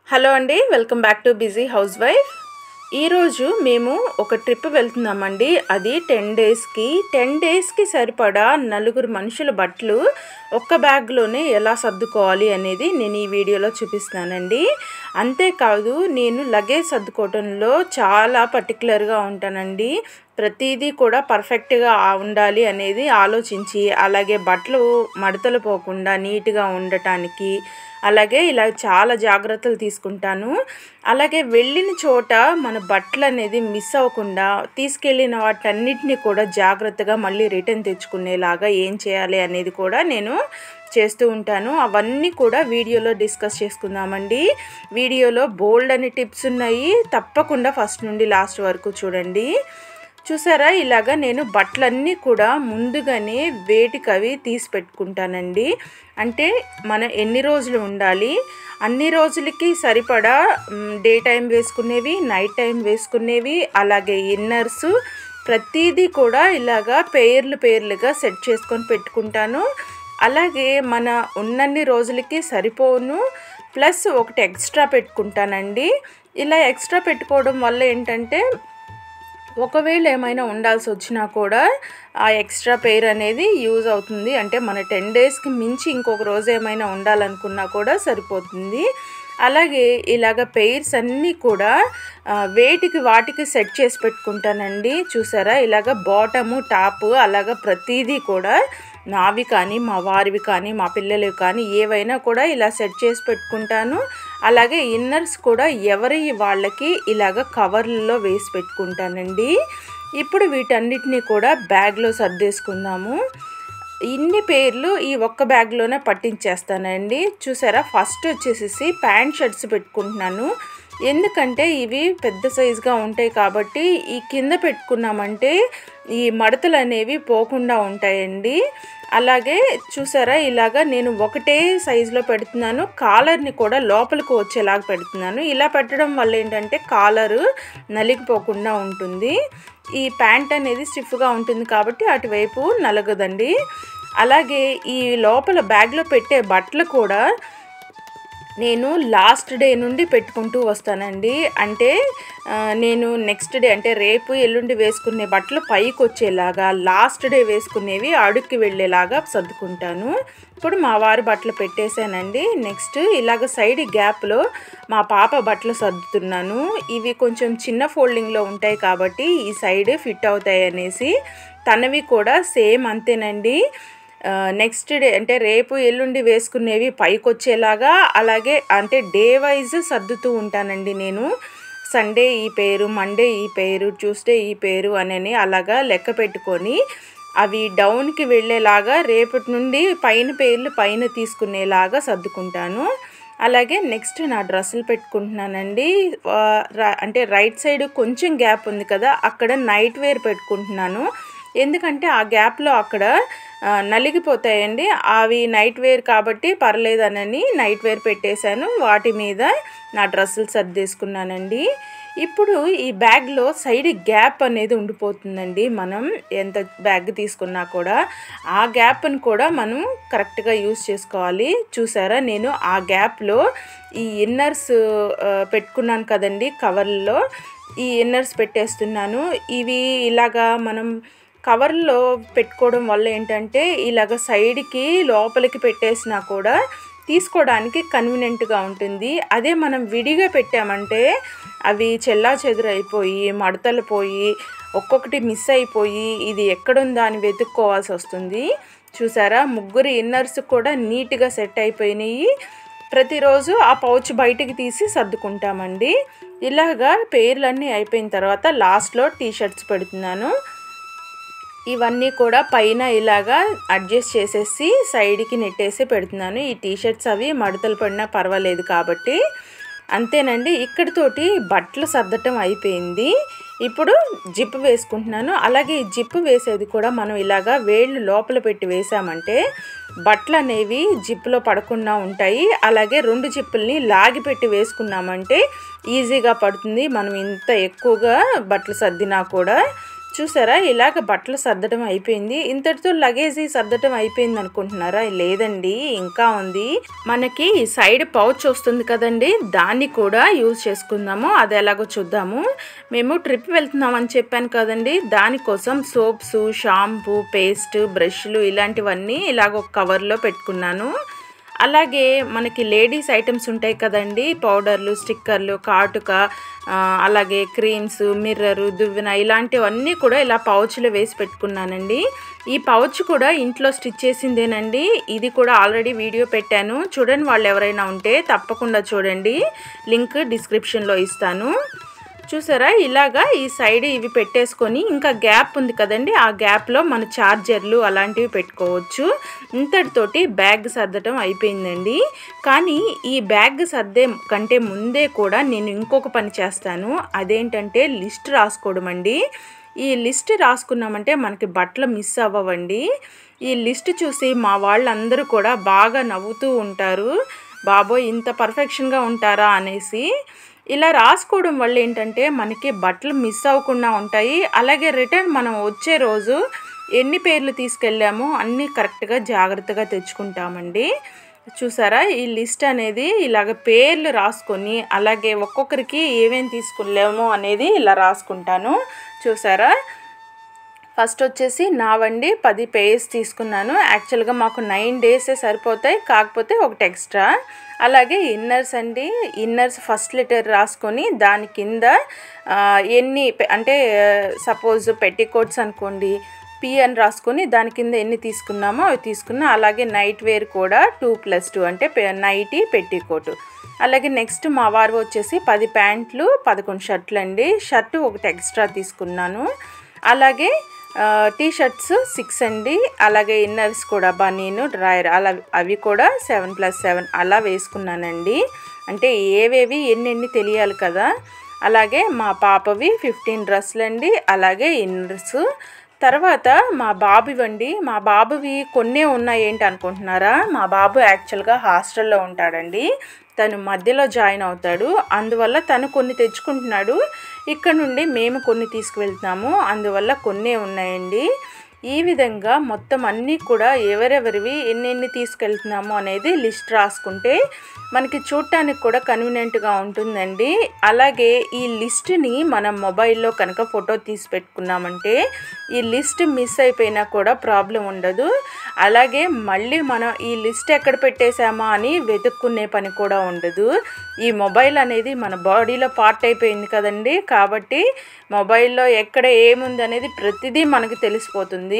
hello అండి welcome back to busy housewife ఈరోజు మేము ఒక ట్రిప్ వెళ్తున్నామండి అది టెన్ డేస్కి టెన్ డేస్కి సరిపడా నలుగురు మనుషుల బట్టలు ఒక్క బ్యాగ్లోనే ఎలా సర్దుకోవాలి అనేది నేను ఈ వీడియోలో చూపిస్తున్నానండి అంతేకాదు నేను లగేజ్ సర్దుకోవటంలో చాలా పర్టికులర్గా ఉంటానండి ప్రతిదీ కూడా పర్ఫెక్ట్గా ఉండాలి అనేది ఆలోచించి అలాగే బట్టలు మడతలు పోకుండా నీట్గా ఉండటానికి అలాగే ఇలా చాలా జాగ్రత్తలు తీసుకుంటాను అలాగే వెళ్ళిన చోట మన బట్టలు అనేది మిస్ అవ్వకుండా తీసుకెళ్ళిన వాటన్నిటిని కూడా జాగ్రత్తగా మళ్ళీ రిటర్న్ తెచ్చుకునేలాగా ఏం చేయాలి అనేది కూడా నేను చేస్తూ ఉంటాను అవన్నీ కూడా వీడియోలో డిస్కస్ చేసుకుందామండి వీడియోలో బోల్డ్ అని టిప్స్ ఉన్నాయి తప్పకుండా ఫస్ట్ నుండి లాస్ట్ వరకు చూడండి చూసారా ఇలాగా నేను బట్టలన్నీ కూడా ముందుగానే వేటికవి తీసి పెట్టుకుంటానండి అంటే మనం ఎన్ని రోజులు ఉండాలి అన్ని రోజులకి సరిపడా డే టైం వేసుకునేవి నైట్ టైం వేసుకునేవి అలాగే ఇన్నర్స్ ప్రతిదీ కూడా ఇలాగా పేర్లు పేర్లుగా సెట్ చేసుకొని పెట్టుకుంటాను అలాగే మన ఉన్నన్ని రోజులకి సరిపోను ప్లస్ ఒకటి ఎక్స్ట్రా పెట్టుకుంటానండి ఇలా ఎక్స్ట్రా పెట్టుకోవడం వల్ల ఏంటంటే ఒకవేళ ఏమైనా ఉండాల్సి వచ్చినా కూడా ఆ ఎక్స్ట్రా పేర్ అనేది యూజ్ అవుతుంది అంటే మన టెన్ డేస్కి మించి ఇంకొక రోజు ఏమైనా ఉండాలనుకున్నా కూడా సరిపోతుంది అలాగే ఇలాగ పెయిర్స్ అన్నీ కూడా వేటికి వాటికి సెట్ చేసి పెట్టుకుంటానండి చూసారా ఇలాగ బాటము టాప్ అలాగ ప్రతిదీ కూడా నావి కానీ మా వారివి కానీ మా పిల్లలవి కానీ ఏవైనా కూడా ఇలా సెట్ చేసి పెట్టుకుంటాను అలాగే ఇన్నర్స్ కూడా ఎవరి వాళ్ళకి ఇలాగ కవర్లలో వేసి పెట్టుకుంటానండి ఇప్పుడు వీటన్నిటిని కూడా బ్యాగ్లో సర్దేసుకుందాము ఇన్ని పేర్లు ఈ ఒక్క బ్యాగ్లోనే పట్టించేస్తానండి చూసారా ఫస్ట్ వచ్చేసి ప్యాంట్ షర్ట్స్ పెట్టుకుంటున్నాను ఎందుకంటే ఇవి పెద్ద సైజుగా ఉంటాయి కాబట్టి ఈ కింద పెట్టుకున్నామంటే ఈ మడతలు అనేవి పోకుండా ఉంటాయండి అలాగే చూసారా ఇలాగా నేను ఒకటే సైజులో పెడుతున్నాను కాలర్ని కూడా లోపలికి వచ్చేలాగా పెడుతున్నాను ఇలా పెట్టడం వల్ల ఏంటంటే కాలరు నలిగిపోకుండా ఉంటుంది ఈ ప్యాంట్ అనేది స్టిఫ్గా ఉంటుంది కాబట్టి అటువైపు నలగదండి అలాగే ఈ లోపల బ్యాగ్లో పెట్టే బట్టలు కూడా నేను లాస్ట్ డే నుండి పెట్టుకుంటూ వస్తానండి అంటే నేను నెక్స్ట్ డే అంటే రేపు ఎల్లుండి వేసుకునే బట్టలు పైకి వచ్చేలాగా లాస్ట్ డే వేసుకునేవి అడుక్కి వెళ్ళేలాగా సర్దుకుంటాను ఇప్పుడు మా వారి బట్టలు పెట్టేశానండి నెక్స్ట్ ఇలాగ సైడ్ గ్యాప్లో మా పాప బట్టలు సర్దుతున్నాను ఇవి కొంచెం చిన్న ఫోల్డింగ్లో ఉంటాయి కాబట్టి ఈ సైడ్ ఫిట్ అవుతాయి అనేసి తనవి కూడా సేమ్ అంతేనండి నెక్స్ట్ డే అంటే రేపు ఎల్లుండి వేసుకునేవి పైకి వచ్చేలాగా అలాగే అంటే డే వైజ్ సర్దుతూ ఉంటానండి నేను సండే ఈ పేరు మండే ఈ పేరు ట్యూస్డే ఈ పేరు అని అలాగా లెక్క పెట్టుకొని అవి డౌన్కి వెళ్ళేలాగా రేపటి నుండి పైన పేర్లు పైన తీసుకునేలాగా సర్దుకుంటాను అలాగే నెక్స్ట్ నా డ్రెస్సులు పెట్టుకుంటున్నానండి అంటే రైట్ సైడ్ కొంచెం గ్యాప్ ఉంది కదా అక్కడ నైట్ వేర్ పెట్టుకుంటున్నాను ఎందుకంటే ఆ గ్యాప్లో అక్కడ నలిగిపోతాయండి అవి నైట్ వేర్ కాబట్టి పర్లేదనని నైట్ వేర్ పెట్టేశాను వాటి మీద నా డ్రెస్సులు సర్దేసుకున్నానండి ఇప్పుడు ఈ బ్యాగ్లో సైడ్ గ్యాప్ అనేది ఉండిపోతుందండి మనం ఎంత బ్యాగ్ తీసుకున్నా కూడా ఆ గ్యాప్ని కూడా మనం కరెక్ట్గా యూస్ చేసుకోవాలి చూసారా నేను ఆ గ్యాప్లో ఈ ఇన్నర్స్ పెట్టుకున్నాను కదండి కవర్లో ఈ ఇన్నర్స్ పెట్టేస్తున్నాను ఇవి ఇలాగా మనం కవర్లో పెట్టుకోవడం వల్ల ఏంటంటే ఇలాగ సైడ్కి లోపలికి పెట్టేసినా కూడా తీసుకోవడానికి కన్వీనియంట్గా ఉంటుంది అదే మనం విడిగా పెట్టామంటే అవి చెల్లా చెదురైపోయి మడతలు పోయి ఒక్కొక్కటి మిస్ అయిపోయి ఇది ఎక్కడుందా అని వెతుక్కోవాల్సి వస్తుంది చూసారా ముగ్గురు ఇన్నర్స్ కూడా నీట్గా సెట్ అయిపోయినాయి ప్రతిరోజు ఆ పౌచ్ బయటికి తీసి సర్దుకుంటామండి ఇలాగా పేర్లన్నీ అయిపోయిన తర్వాత లాస్ట్లో టీ షర్ట్స్ పెడుతున్నాను ఇవన్నీ కూడా పైన ఇలాగా అడ్జస్ట్ చేసేసి సైడ్కి నెట్టేసి పెడుతున్నాను ఈ టీషర్ట్స్ అవి మడతలు పడినా పర్వాలేదు కాబట్టి అంతేనండి ఇక్కడితోటి బట్టలు సర్దటం అయిపోయింది ఇప్పుడు జిప్ వేసుకుంటున్నాను అలాగే ఈ జిప్ వేసేది కూడా మనం ఇలాగా వేళ్ళు లోపల పెట్టి వేసామంటే బట్టలు అనేవి జిప్పులో పడకుండా ఉంటాయి అలాగే రెండు జిప్పుల్ని లాగి పెట్టి వేసుకున్నామంటే ఈజీగా పడుతుంది మనం ఇంత ఎక్కువగా బట్టలు సర్దినా కూడా చూసారా ఇలాగ బట్టలు సర్దడం అయిపోయింది ఇంతటితో లగేజీ సర్దడం అయిపోయింది అనుకుంటున్నారా లేదండి ఇంకా ఉంది మనకి సైడ్ పౌచ్ వస్తుంది కదండి దాన్ని కూడా యూజ్ చేసుకుందాము అది ఎలాగో చూద్దాము మేము ట్రిప్ వెళ్తున్నాం అని చెప్పాను కదండి దానికోసం సోప్స్ షాంపూ పేస్ట్ బ్రష్లు ఇలాంటివన్నీ ఇలాగ ఒక కవర్లో పెట్టుకున్నాను అలాగే మనకి లేడీస్ ఐటమ్స్ ఉంటాయి కదండి పౌడర్లు స్టిక్కర్లు కాటుక ఆ, అలాగే క్రీమ్స్ మిర్రరు దువ్వెన ఇలాంటివన్నీ కూడా ఇలా పౌచ్లో వేసి పెట్టుకున్నానండి ఈ పౌచ్ కూడా ఇంట్లో స్టిచ్ చేసిందేనండి ఇది కూడా ఆల్రెడీ వీడియో పెట్టాను చూడండి వాళ్ళు ఎవరైనా ఉంటే తప్పకుండా చూడండి లింక్ డిస్క్రిప్షన్లో ఇస్తాను చూసారా ఇలాగా ఈ సైడ్ ఇవి పెట్టేసుకొని ఇంకా గ్యాప్ ఉంది కదండి ఆ గ్యాప్లో మన ఛార్జర్లు అలాంటివి పెట్టుకోవచ్చు ఇంతటితోటి బ్యాగ్ సర్దటం అయిపోయిందండి కానీ ఈ బ్యాగ్ సర్దే కంటే ముందే కూడా నేను ఇంకొక పని చేస్తాను అదేంటంటే లిస్ట్ రాసుకోవడం అండి ఈ లిస్ట్ రాసుకున్నామంటే మనకి బట్టలు మిస్ అవ్వవండి ఈ లిస్ట్ చూసి మా వాళ్ళందరూ కూడా బాగా నవ్వుతూ ఉంటారు బాబోయ్ ఇంత పర్ఫెక్షన్గా ఉంటారా అనేసి ఇలా రాసుకోవడం వల్ల ఏంటంటే మనకి బట్టలు మిస్ అవ్వకుండా ఉంటాయి అలాగే రిటర్న్ మనం వచ్చే రోజు ఎన్ని పేర్లు తీసుకెళ్ళామో అన్నీ కరెక్ట్గా జాగ్రత్తగా తెచ్చుకుంటామండి చూసారా ఈ లిస్ట్ అనేది ఇలాగ పేర్లు రాసుకొని అలాగే ఒక్కొక్కరికి ఏమేమి తీసుకెళ్ళామో అనేది ఇలా రాసుకుంటాను చూసారా ఫస్ట్ వచ్చేసి నావండి పది పేస్ తీసుకున్నాను యాక్చువల్గా మాకు నైన్ డేసే సరిపోతాయి కాకపోతే ఒకటి ఎక్స్ట్రా అలాగే ఇన్నర్స్ అండి ఇన్నర్స్ ఫస్ట్ లెటర్ రాసుకొని దాని కింద ఆ, ఎన్ని పె- అంటే సపోజ్ పెట్టికోట్స్ అనుకోండి పి అని రాసుకొని దాని కింద ఎన్ని తీసుకున్నామో అవి తీసుకున్నా అలాగే నైట్ వేర్ కూడా టూ ప్లస్ టూ అంటే పె- నైటీ పెట్టికోటు అలాగే నెక్స్ట్ మా వారు వచ్చేసి పది ప్యాంట్లు పదకొండు షర్ట్లు అండి షర్టు ఒకటి ఎక్స్ట్రా తీసుకున్నాను అలాగే టీ షర్ట్స్ సిక్స్ అండి అలాగే ఇన్నర్స్ కూడా బనీను డ్రాయర్ అలా అవి కూడా సెవెన్ ప్లస్ సెవెన్ అలా వేసుకున్నానండి అంటే ఏవేవి ఎన్నెన్ని తెలియాలి కదా అలాగే మా పాపవి ఫిఫ్టీన్ డ్రెస్సులు అండి అలాగే ఇన్నర్స్ తర్వాత మా బాబువండి మా బాబువి కొన్నే ఉన్నాయి ఏంటి అనుకుంటున్నారా మా బాబు యాక్చువల్గా హాస్టల్లో ఉంటాడండి తను మధ్యలో జాయిన్ అవుతాడు అందువల్ల తను కొన్ని తెచ్చుకుంటున్నాడు ఇక్కడ నుండి మేము కొన్ని తీసుకువెళ్తున్నాము అందువల్ల కొన్నే ఉన్నాయండి ఈ విధంగా మొత్తం అన్నీ కూడా ఎవరెవరివి ఎన్నెన్ని తీసుకెళ్తున్నాము అనేది లిస్ట్ రాసుకుంటే మనకి చూడటానికి కూడా కన్వీనియంట్గా ఉంటుందండి అలాగే ఈ లిస్ట్ని మనం మొబైల్లో కనుక ఫోటో తీసి పెట్టుకున్నామంటే ఈ లిస్ట్ మిస్ అయిపోయినా కూడా ప్రాబ్లం ఉండదు అలాగే మళ్ళీ మనం ఈ లిస్ట్ ఎక్కడ పెట్టేశామా అని వెతుక్కునే పని కూడా ఉండదు ఈ మొబైల్ అనేది మన బాడీలో పార్ట్ అయిపోయింది కదండి కాబట్టి మొబైల్లో ఎక్కడ ఏముంది అనేది ప్రతిదీ మనకు తెలిసిపోతుంది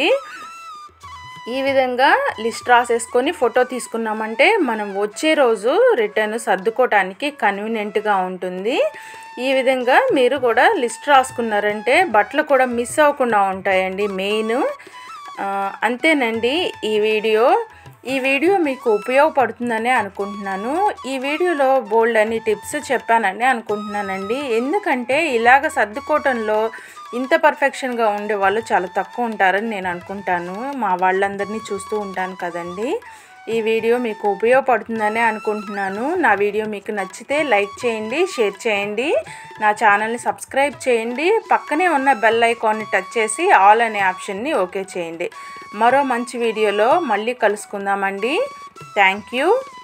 ఈ విధంగా లిస్ట్ రాసేసుకొని ఫోటో తీసుకున్నామంటే మనం వచ్చే రోజు రిటర్న్ సర్దుకోవటానికి కన్వీనియంట్గా ఉంటుంది ఈ విధంగా మీరు కూడా లిస్ట్ రాసుకున్నారంటే బట్టలు కూడా మిస్ అవ్వకుండా ఉంటాయండి మెయిన్ ఆ, అంతేనండి ఈ వీడియో ఈ వీడియో మీకు ఉపయోగపడుతుందనే అనుకుంటున్నాను ఈ వీడియోలో బోల్డ్ అని టిప్స్ చెప్పానని అనుకుంటున్నానండి ఎందుకంటే ఇలాగ సర్దుకోవటంలో ఇంత పర్ఫెక్షన్గా ఉండే వాళ్ళు చాలా తక్కువ ఉంటారని నేను అనుకుంటాను మా వాళ్ళందరినీ చూస్తూ ఉంటాను కదండి ఈ వీడియో మీకు ఉపయోగపడుతుందనే అనుకుంటున్నాను నా వీడియో మీకు నచ్చితే లైక్ చేయండి షేర్ చేయండి నా ఛానల్ని సబ్స్క్రైబ్ చేయండి పక్కనే ఉన్న బెల్ ఐకాన్ని టచ్ చేసి ఆల్ అనే ఆప్షన్ని ఓకే చేయండి మరో మంచి వీడియోలో మళ్ళీ కలుసుకుందామండి థ్యాంక్ యూ